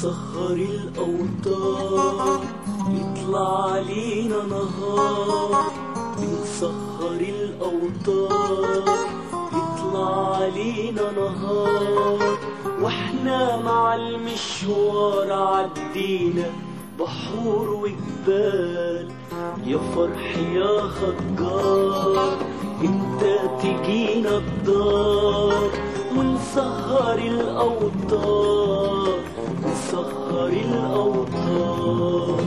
نسهر الأوتار يطلع علينا نهار بنسهر الأوتار يطلع علينا نهار واحنا مع المشوار عدينا بحور وجبال يا فرح يا هجار انت تجينا الدار ونسهر الأوتار نسهر الأوتار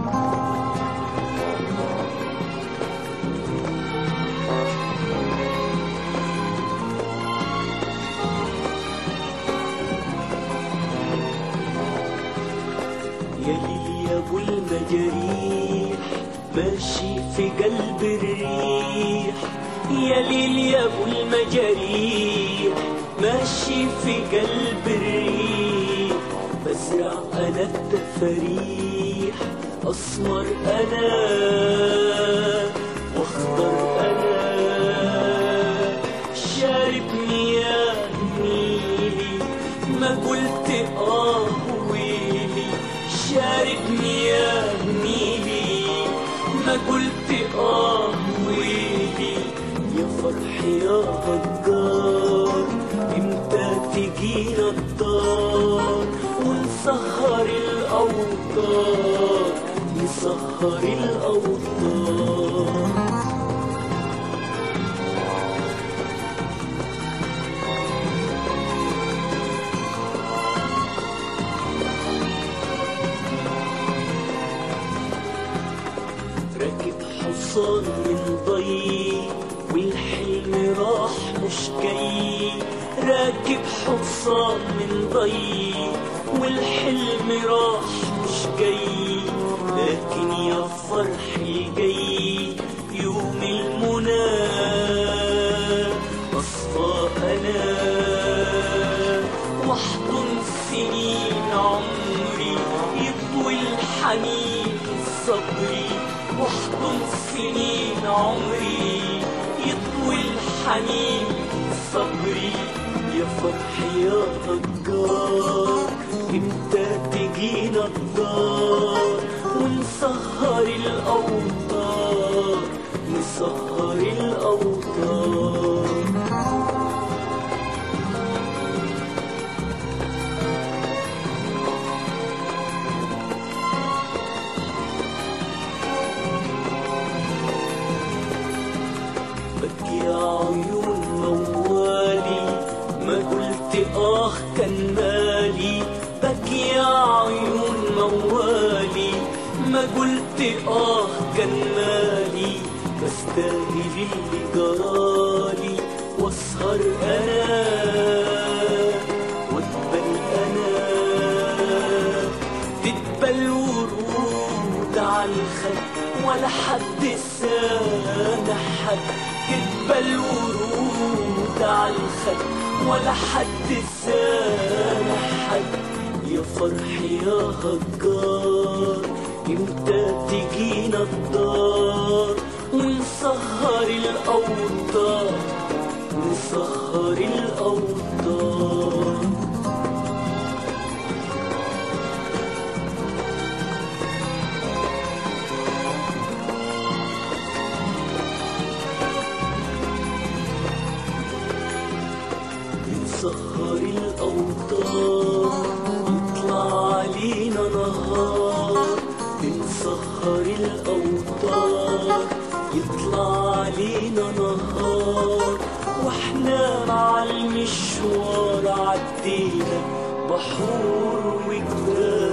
يا ليل يا ابو المجاريح ماشي في قلب الريح يا ليل يا ابو المجاريح ماشي في قلب الريح بزرع انا التفاريح اسمر انا واخضر انا شارب مياه نيلي ما قلت اه ويلي شارب مياه نيلي ما قلت اه ويلي يا فرح يا هجار امتى تجينا الدار ونسهر الاوتار نسهر الاوتار راكب حصان من ضي والحلم راح مش جاي راكب حصان من ضي والحلم راح مش جاي لكن يا فرحي جاي يوم المنى أصفى أنا واحضن سنين عمري يطوي الحنين صبري واحضن سنين عمري يطوي الحنين صبري يا فرحي يا هجار امتى تجينا الدار ونسهر الاوتار نسهر الاوتار بكي يا عيون موالي ما قلت آه كان مالي بكي يا عيون موالي ما قلت آه كان مالي بستاهل اللي جرالي واسهر أنا واتبل أنا تتبل ورود على الخد ولا حد سامح حد تتبل ورود على الخد ولا حد سامح حد يا فرحي يا هجار امتى تجينا الدار ونسهر الاوتار نسهر الاوتار نسهر الأوتار يطلع علينا نهار نسهر الأوتار يطلع علينا نهار واحنا مع المشوار عدينا بحور وجبال